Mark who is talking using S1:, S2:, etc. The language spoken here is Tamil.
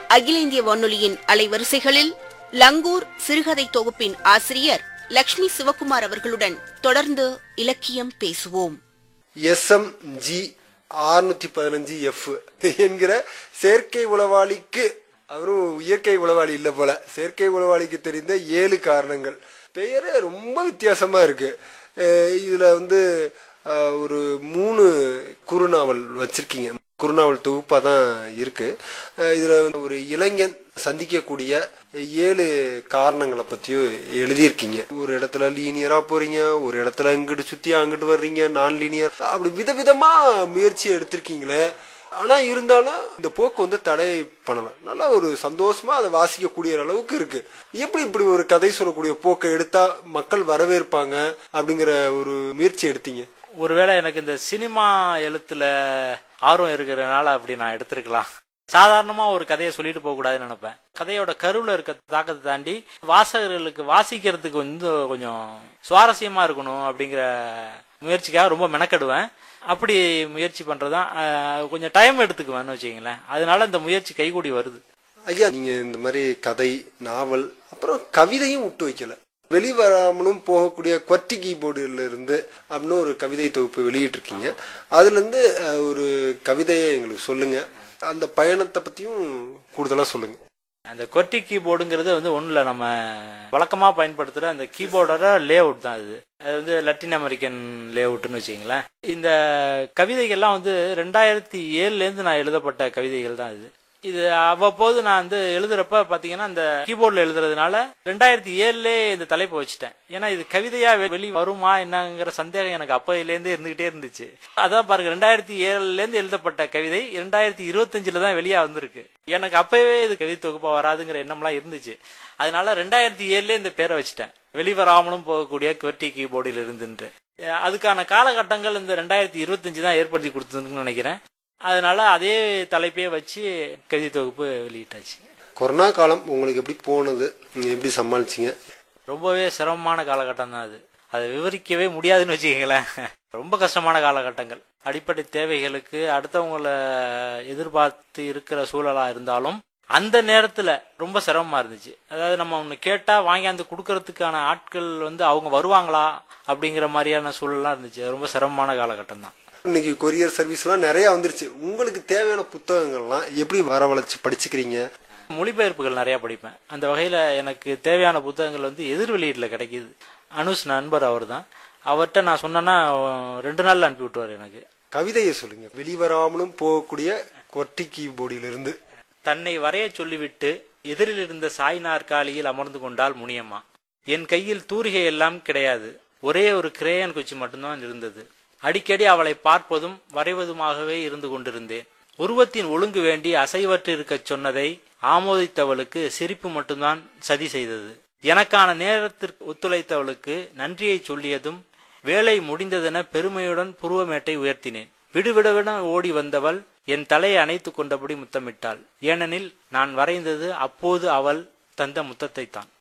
S1: அகில இந்திய வானொலியின் அலைவரிசைகளில் லங்கூர் சிறுகதை தொகுப்பின் ஆசிரியர் லக்ஷ்மி சிவகுமார் அவர்களுடன் தொடர்ந்து இலக்கியம் பேசுவோம்
S2: எஸ்எம்ஜி ஆறுநூத்தி பதினஞ்சு எஃப் என்கிற செயற்கை உளவாளிக்கு அவரும் இயற்கை உளவாளி இல்ல போல செயற்கை உளவாளிக்கு தெரிந்த ஏழு காரணங்கள் பெயரே ரொம்ப வித்தியாசமா இருக்கு அஹ் இதுல வந்து அஹ், ஒரு மூணு குறுநாவல் வச்சிருக்கீங்க குறுநாவல் தொகுப்பா தான் இருக்கு அஹ் இதுல வந்து ஒரு இளைஞன் சந்திக்கக்கூடிய ஏழு காரணங்களை பத்தியும் எழுதியிருக்கீங்க ஒரு இடத்துல லீனியரா போறீங்க ஒரு இடத்துல இங்கிட்டு சுத்தி அங்கிட்டு வர்றீங்க நான் லீனியர் அப்படி விதவிதமா முயற்சி எடுத்திருக்கீங்களே ஆனா இருந்தாலும் இந்த போக்கு வந்து தடை பண்ணலாம் நல்லா ஒரு சந்தோஷமா அதை வாசிக்கக்கூடிய அளவுக்கு இருக்கு எப்படி இப்படி ஒரு கதை சொல்லக்கூடிய போக்கை எடுத்தா மக்கள் வரவேற்பாங்க அப்படிங்கிற ஒரு முயற்சி எடுத்தீங்க
S3: ஒருவேளை எனக்கு இந்த சினிமா எழுத்துல ஆர்வம் இருக்கிறதுனால அப்படி நான் எடுத்திருக்கலாம் சாதாரணமா ஒரு கதையை சொல்லிட்டு போக கூடாதுன்னு நினைப்பேன் கதையோட கருவுல இருக்க தாக்கத்தை தாண்டி வாசகர்களுக்கு வாசிக்கிறதுக்கு வந்து கொஞ்சம் சுவாரஸ்யமா இருக்கணும் அப்படிங்கிற முயற்சிக்காக ரொம்ப மெனக்கெடுவேன் அப்படி முயற்சி பண்றதுதான் அஹ், கொஞ்சம் டைம் எடுத்துக்குவேன்னு வச்சுக்கங்களேன் அதனால இந்த முயற்சி கைகூடி வருது
S2: ஐயா நீங்க இந்த மாதிரி கதை நாவல் அப்புறம் கவிதையும் விட்டு வைக்கல வெளிவராமலும் போகக்கூடிய கொட்டி கீபோர்டுல இருந்து அப்படின்னு ஒரு கவிதை தொகுப்பு வெளியிட்டிருக்கீங்க அதுல இருந்து அஹ், ஒரு கவிதையை எங்களுக்கு சொல்லுங்க அந்த பயணத்தை பத்தியும் கூடுதலா சொல்லுங்க
S3: அந்த கொட்டி கீபோர்டுங்கிறது வந்து ஒன்றும் இல்லை நம்ம வழக்கமாக பயன்படுத்துகிற அந்த கீபோர்டோட லே அவுட் தான் அது அது வந்து லட்டின் அமெரிக்கன் லே அவுட்னு வச்சிங்களேன் இந்த கவிதைகள்லாம் வந்து ரெண்டாயிரத்தி ஏழுலேருந்து நான் எழுதப்பட்ட கவிதைகள் தான் இது இது அவ்வப்போது நான் வந்து எழுதுறப்ப பாத்தீங்கன்னா இந்த கீபோர்ட்ல எழுதுறதுனால ரெண்டாயிரத்தி ஏழுலே இந்த தலைப்பை வச்சுட்டேன் ஏன்னா இது கவிதையா வெ- வெளி வருமா என்னங்கிற சந்தேகம் எனக்கு அப்பையிலேருந்தே இருந்துகிட்டே இருந்துச்சு அதான் பாருங்க ரெண்டாயிரத்தி ஏழுல இருந்து எழுதப்பட்ட கவிதை ரெண்டாயிரத்தி இருபத்தஞ்சுல தான் வெளியா வந்திருக்கு எனக்கு அப்பவே இது கவிதை தொகுப்பா வராதுங்கிற எண்ணம்லாம் இருந்துச்சு அதனால ரெண்டாயிரத்தி ஏழுல இந்த பேரை வச்சுட்டேன் வெளிவராமலும் போகக்கூடிய QWERTY கீபோர்டில் இருந்துட்டு அஹ் அதுக்கான காலகட்டங்கள் இந்த ரெண்டாயிரத்தி இருபத்தஞ்சு தான் ஏற்படுத்தி கொடுத்ததுன்னு நினைக்கிறேன் அதனால அதே தலைப்பையே வச்சு கவிதை தொகுப்பு வெளியிட்டாச்சு
S2: கொரோனா காலம் உங்களுக்கு எப்படி போனது நீங்க எப்படி சமாளிச்சீங்க
S3: ரொம்பவே சிரமமான காலகட்டம் தான் அது அதை விவரிக்கவே முடியாதுன்னு வச்சுக்கங்களேன் ரொம்ப கஷ்டமான காலகட்டங்கள் அடிப்படை தேவைகளுக்கு அடுத்தவங்கள எதிர்பார்த்து இருக்கிற சூழலா இருந்தாலும் அந்த நேரத்துல ரொம்ப சிரமமா இருந்துச்சு அதாவது நம்ம ஒன்று கேட்டா வாங்கியாந்து கொடுக்கறதுக்கான ஆட்கள் வந்து அவங்க வருவாங்களா அப்படிங்கிற மாதிரியான சூழலாம் இருந்துச்சு அது ரொம்ப சிரமமான காலகட்டம் தான்
S2: இன்னைக்கு கொரியர் சர்வீஸ்லாம் நிறைய வந்துருச்சு உங்களுக்கு தேவையான புத்தகங்கள்லாம் எப்படி வரவழைச்சு படிச்சுக்கிறீங்க
S3: மொழிபெயர்ப்புகள் நிறைய படிப்பேன் அந்த வகையில எனக்கு தேவையான புத்தகங்கள் வந்து எதிர் வெளியீட்டில் கிடைக்குது அனுஷ் நண்பர் அவர் தான் அவர்கிட்ட நான் சொன்னேன்னா ரெண்டு நாள்ல அனுப்பி விட்டுவார் எனக்கு
S2: கவிதையை சொல்லுங்க வெளிவராமலும் போகக்கூடிய கொட்டி கீபோர்டிலிருந்து
S3: தன்னை வரைய சொல்லிவிட்டு எதிரில் இருந்த சாய் நாற்காலியில் அமர்ந்து கொண்டாள் முனியம்மா என் கையில் தூரிகை எல்லாம் கிடையாது ஒரே ஒரு கிரேயன் குச்சி மட்டும்தான் இருந்தது அடிக்கடி அவளை பார்ப்பதும் வரைவதுமாகவே இருந்து கொண்டிருந்தேன் உருவத்தின் ஒழுங்கு வேண்டி அசைவற்று இருக்கச் சொன்னதை ஆமோதித்தவளுக்கு சிரிப்பு மட்டும்தான் சதி செய்தது எனக்கான நேரத்திற்கு ஒத்துழைத்தவளுக்கு நன்றியை சொல்லியதும் வேலை முடிந்ததென பெருமையுடன் புருவமேட்டை உயர்த்தினேன் விடுவிடுவென ஓடி வந்தவள் என் தலையை அணைத்துக் கொண்டபடி முத்தமிட்டாள் ஏனெனில் நான் வரைந்தது அப்போது அவள் தந்த முத்தத்தைத்தான்